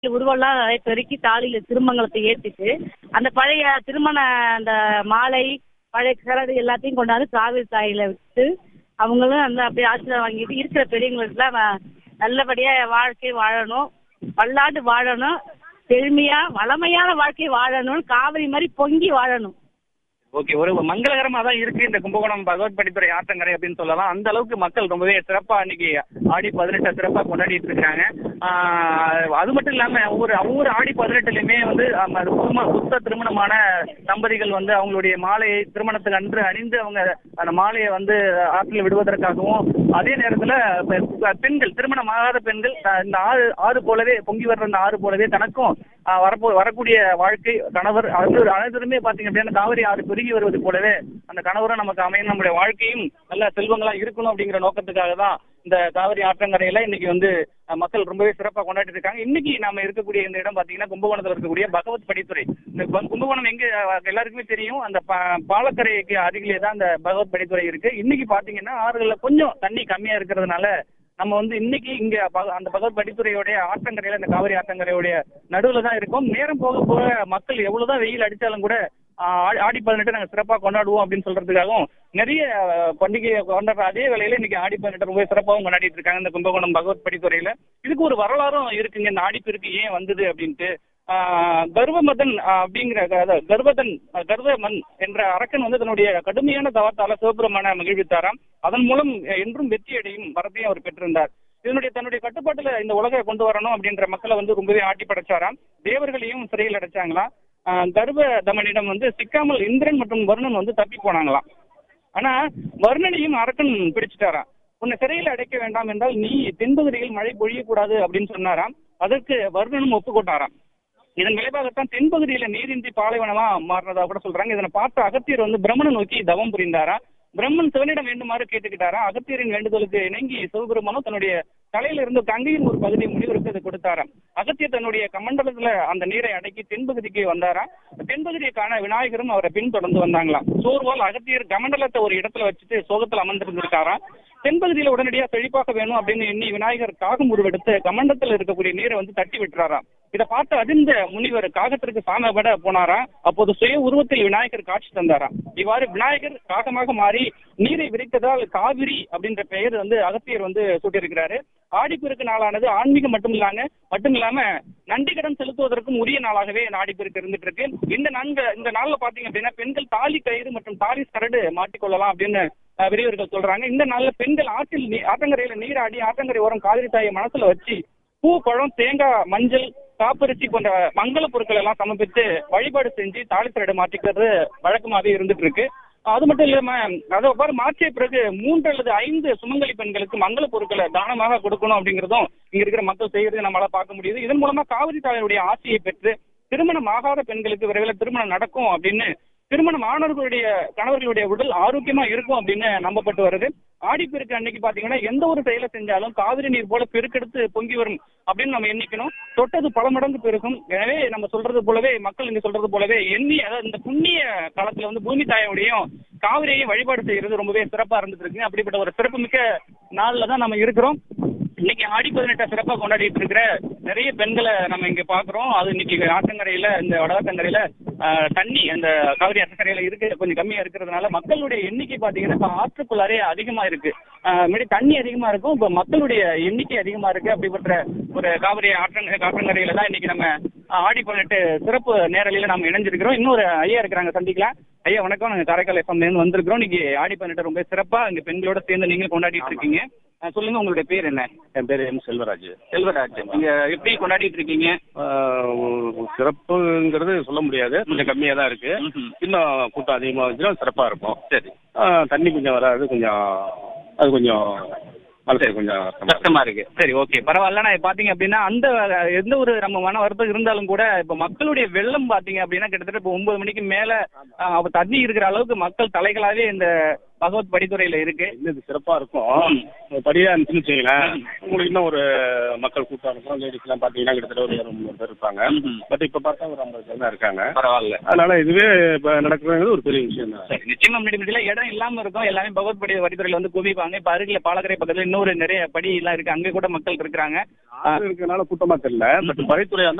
உருவெல்லாம் பெருக்கி தாலியில திருமங்கலத்தை ஏத்திட்டு அந்த பழைய திருமண அந்த மாலை பழைய சரடு எல்லாத்தையும் கொண்டாந்து காவிரி தாயில விட்டு அவங்களும் அந்த அப்படியே ஆசீர்வாதம் வாங்கிட்டு இருக்கிற பெரியவங்களுக்குலாம் வ- நல்லபடியா வாழ்க்கை வாழணும் பல்லாண்டு வாழணும் செழுமையா வளமையான வாழ்க்கை வாழணும் காவிரி மாதிரி பொங்கி வாழணும் ஓகே ஒரு மங்களகரமா தான் இருக்கு இந்த கும்பகோணம் பகவத் படித்துறை ஆற்றங்கரை அப்படின்னு சொல்லலாம் அந்த அளவுக்கு மக்கள் ரொம்பவே சிறப்பா இன்னைக்கு ஆடி பதினெட்டை சிறப்பா கொண்டாடிட்டு இருக்காங்க ஆஹ் அது மட்டும் இல்லாம ஒவ்வொரு ஒவ்வொரு ஆடி பதினெட்டுலயுமே வந்து ஆம், அது புதும புத்த திருமணமான தம்பதிகள் வந்து அவங்களுடைய மாலையை திருமணத்துக்கு அன்று அணிந்து அவங்க அந்த மாலையை வந்து ஆற்றில் விடுவதற்காகவும் அதே நேரத்துல பெ- பெண்கள் திருமணம் ஆகாத பெண்கள் த- இந்த ஆறு ஆறு போலவே பொங்கி வர்ற அந்த ஆறு போலவே தனக்கும் ஆஹ் வரப்போ வரக்கூடிய வாழ்க்கை கணவர் அது அனைவருமே பாத்தீங்க அப்படின்னா காவிரி ஆறு பெருகி வருவது போலவே அந்த கணவரும் நமக்கு அமையும் நம்முடைய வாழ்க்கையும் நல்ல செல்வங்களா இருக்கணும் அப்படிங்கிற நோக்கத்துக்காக தான் இந்த காவிரி ஆற்றங்கரையில இன்னைக்கு வந்து அஹ், மக்கள் ரொம்பவே சிறப்பா கொண்டாடிட்டு இருக்காங்க இன்னைக்கு நாம இருக்கக்கூடிய இந்த இடம் பாத்தீங்கன்னா கும்பகோணத்துல இருக்கக்கூடிய பகவத் படித்துறை இந்த கு- கும்பகோணம் எங்க அஹ், எல்லாருக்குமே தெரியும் அந்த பா- பாலக்கரைக்கு அருகிலே தான் அந்த பகவத் படித்துறை இருக்கு இன்னைக்கு பாத்தீங்கன்னா ஆறுகள்ல கொஞ்சம் தண்ணி கம்மியா இருக்கிறதுனால நம்ம வந்து இன்னைக்கு இங்க பக- அந்த பகவத் படித்துறையோடைய ஆற்றங்கரையில இந்த காவிரி ஆற்றங்கரையோடைய நடுவுல தான் இருக்கோம் நேரம் போக போக மக்கள் எவ்வளவுதான் வெயில் அடிச்சாலும் கூட ஆஹ், ஆடி- ஆடி பதினெட்டு நாங்க சிறப்பா கொண்டாடுவோம் அப்படின்னு சொல்றதுக்காகவும் நிறைய அஹ், பண்டிகையை கொண்டாடுற அதே வேளையில இன்னைக்கு ஆடி பதினெட்டு ரொம்ப சிறப்பாகவும் கொண்டாடிட்டு இருக்காங்க இந்த கும்பகோணம் பகவத் படித்துறையில இதுக்கு ஒரு வரலாறும் இருக்குங்க இந்த ஆடிப்பெருக்கு ஏன் வந்தது அப்படின்ட்டு ஆஹ், கர்வமதன் ஆஹ், அப்படிங்கிற அதாவது கர்வதன் அஹ், கர்வமன் என்ற அரக்கன் வந்து தன்னுடைய கடுமையான தவத்தால சிவபெருமான மகிழ்வித்தாராம் அதன் மூலம் அஹ், என்றும் வெற்றி அடையும் வரத்தையும் அவர் பெற்றிருந்தார் இதனுடைய தன்னுடைய கட்டுப்பாட்டுல இந்த உலகை கொண்டு வரணும் அப்படின்ற மக்களை வந்து ரொம்பவே ஆட்டி படைச்சாராம் தேவர்களையும் சிறையில் அடைச்சாங்களாம் ஆஹ், கர்வ தமனிடம் வந்து சிக்காமல் இந்திரன் மற்றும் வருணன் வந்து தப்பி போனாங்களாம் ஆனா வருணனையும் அரக்கன் பிடிச்சிட்டாராம் உன்னை சிறையில் அடைக்க வேண்டாம் என்றால் நீ தென்பகுதியில் மழை பொழியக்கூடாது அப்படின்னு சொன்னாராம் அதற்கு வருணனும் ஒப்புக்கொண்டாராம் இதன் விளைவாகத்தான் தென்பகுதியில நீரின்றி பாலைவனமா மாறினதா கூட சொல்றாங்க இதனை பார்த்த அகத்தியர் வந்து பிரம்மனை நோக்கி தவம் புரிந்தாரா பிரம்மன் சிவனிடம் வேண்டுமாறு கேட்டுக்கிட்டாரா அகத்தியரின் வேண்டுதலுக்கு இணங்கி சிவபெருமானும் தன்னுடைய தலையில இருந்து கங்கையின் ஒரு பகுதி முனிவருக்கு அது கொடுத்தாராம் அகத்தியர் தன்னுடைய கமண்டலத்துல அந்த நீரை அடக்கி தென்பகுதிக்கு வந்தாரா தென்பகுதியை காண விநாயகரும் அவரை பின்தொடர்ந்து வந்தாங்களாம் சோர்வால் அகத்தியர் கமண்டலத்தை ஒரு இடத்துல வச்சுட்டு சோகத்துல அமர்ந்திருந்திருக்காராம் தென்பகுதியில உடனடியா செழிப்பாக வேணும் அப்படின்னு எண்ணி விநாயகர் காகம் உருவெடுத்து கமண்டத்துல இருக்கக்கூடிய நீரை வந்து தட்டி விட்டுறாராம் இதை பார்த்து அதிர்ந்த முனிவர் காகத்திற்கு சாமப்பட போனாராம் அப்போது சுய உருவத்தில் விநாயகர் காட்சி தந்தாராம் இவ்வாறு விநாயகர் காகமாக மாறி நீரை விரித்ததால் காவிரி அப்படின்ற பெயர் வந்து அகத்தியர் வந்து சூட்டியிருக்கிறாரு ஆடிப்பெருக்கு நாளானது ஆன்மீகம் மட்டும் இல்லாம மட்டும் இல்லாம நன்றி கடன் செலுத்துவதற்கும் உரிய நாளாகவே இந்த ஆடிப்பெருக்கு இருந்துட்டு இருக்கு இந்த நான்கு இந்த நாள்ல பாத்தீங்க அப்படின்னா பெண்கள் தாலி கயிறு மற்றும் தாலி சரடு மாட்டிக்கொள்ளலாம் அப்படின்னு அஹ், பெரியவர்கள் சொல்றாங்க இந்த நாள்ல பெண்கள் ஆற்றில் நீ- ஆற்றங்கரையில நீராடி ஆற்றங்கரை ஓரம் காவிரி தாயை மனசுல வச்சு பூ பழம் தேங்காய் மஞ்சள் காப்பரிசி போன்ற மங்கள பொருட்கள் எல்லாம் சமர்ப்பித்து வழிபாடு செஞ்சு தாலி சரடு மாட்டிக்கிறது வழக்கமாவே இருந்துட்டு இருக்கு அது மட்டும் இல்லாம அதை அவ்வாறு மாற்றிய பிறகு மூன்று அல்லது ஐந்து சுமங்கலி பெண்களுக்கு மங்கள பொருட்களை தானமாக கொடுக்கணும் அப்படிங்கிறதும் இங்க இருக்கிற மக்கள் செய்யறது நம்மளால பார்க்க முடியுது இதன் மூலமா காவிரி தாயுடைய ஆசையை பெற்று திருமணம் ஆகாத பெண்களுக்கு விரைவில் திருமணம் நடக்கும் அப்படின்னு திருமணம் ஆனவர்களுடைய கணவர்களுடைய உடல் ஆரோக்கியமா இருக்கும் அப்படின்னு நம்பப்பட்டு வருது ஆடிப்பெருக்கு அன்னைக்கு பாத்தீங்கன்னா எந்த ஒரு செயலை செஞ்சாலும் காவிரி நீர் போல பெருக்கெடுத்து பொங்கி வரும் அப்படின்னு நம்ம எண்ணிக்கணும் தொட்டது பல மடங்கு பெருகும் எனவே நம்ம சொல்றது போலவே மக்கள் இங்க சொல்றது போலவே எண்ணி அதாவது இந்த புண்ணிய காலத்துல வந்து பூமி தாயோடையும் காவிரியையும் வழிபாடு செய்யறது ரொம்பவே சிறப்பா இருந்துட்டு இருக்கு அப்படிப்பட்ட ஒரு சிறப்புமிக்க நாள்ல தான் நம்ம இருக்கிறோம் இன்னைக்கு ஆடி பதினெட்டை சிறப்பா கொண்டாடிட்டு இருக்கிற நிறைய பெண்களை நம்ம இங்க பாக்குறோம் அது இன்னைக்கு ஆற்றங்கரையில இந்த வடவாற்றங்கரையில ஆஹ், தண்ணி அந்த காவிரி ஆற்றங்கரையில இருக்கு கொஞ்சம் கம்மியா இருக்கிறதுனால மக்களுடைய எண்ணிக்கை பாத்தீங்கன்னா இப்ப ஆற்றுக்குள்ளாரே அதிகமா இருக்கு ஆஹ், முன்னாடி தண்ணி அதிகமா இருக்கும் இப்ப மக்களுடைய எண்ணிக்கை அதிகமா இருக்கு அப்படிப்பட்ட ஒரு காவிரி ஆற்றங்க ஆற்றங்கரையில தான் இன்னைக்கு நம்ம ஆஹ், ஆடி பதினெட்டு சிறப்பு நேரலையில நம்ம இணைஞ்சிருக்கிறோம் இன்னொரு ஐயா இருக்கிறாங்க சந்திக்கலாம் ஐயா வணக்கம் நாங்க காரைக்கால் எஃப்எம்ல இருந்து வந்திருக்கிறோம் இன்னைக்கு ஆடி பதினெட்டு ரொம்ப சிறப்பா இங்க பெண்களோட சேர்ந்து நீங்க கொண்டாடிட்டு இருக்கீங்க ஆஹ், சொல்லுங்க உங்களுடைய பேர் என்ன என் பேர் எம் செல்வராஜ் செல்வராஜ் நீங்க எப்படி கொண்டாடிட்டு இருக்கீங்க ஆஹ் சிறப்புங்கிறது சொல்ல முடியாது கொஞ்சம் கம்மியாக தான் இருக்கு ம்ஹும். இன்னும் கூட்டம் அதிகமாக வந்துச்சுன்னா சிறப்பாக இருக்கும் சரி ஆஹ் தண்ணி கொஞ்சம் வராது கொஞ்சம் அது கொஞ்சம் மனசு கொஞ்சம் கஷ்டமா இருக்கு. கஷ்டமா இருக்கு சரி ஓகே பரவாயில்ல நான் பாத்தீங்க அப்படின்னா அந்த எந்த ஒரு நம்ம மன வருத்தம் இருந்தாலும் கூட இப்ப மக்களுடைய வெள்ளம் பாத்தீங்க அப்படின்னா கிட்டத்தட்ட இப்ப ஒன்பது மணிக்கு மேல ஆஹ், அப்ப தண்ணி இருக்கிற அளவுக்கு மக்கள் தலைகளாவே இந்த பகவத் படித்துறையில இருக்கு இன்னும் இது சிறப்பா இருக்கும் ஒரு படியா இருந்துச்சுன்னு வச்சுங்களேன் உங்களுக்கு இன்னும் ஒரு மக்கள் கூட்டம் இருக்கும் லேடிஸ் எல்லாம் பாத்தீங்கன்னா கிட்டத்தட்ட ஒரு இரநூறு பேர் இருப்பாங்க ம்ஹும். பட் இப்ப பார்த்தா ஒரு ஐம்பது பேர் தான் இருக்காங்க பரவாயில்ல அதனால இதுவே இப்ப நடக்கிறது ஒரு பெரிய விஷயம் தான் சரி நிச்சயமா முன்னாடி முன்னாடிலாம் இடம் இல்லாம இருக்கும் எல்லாமே பகவத் படி வரித்துறையில வந்து குவிப்பாங்க இப்ப அருகில பாலக்கரை பக்கத்துல இன்னொரு நிறைய படி எல்லாம் இருக்கு அங்க கூட மக்கள் இருக்கிறாங்க இருக்கனால கூட்டமா தெரியல பட் படித்துறை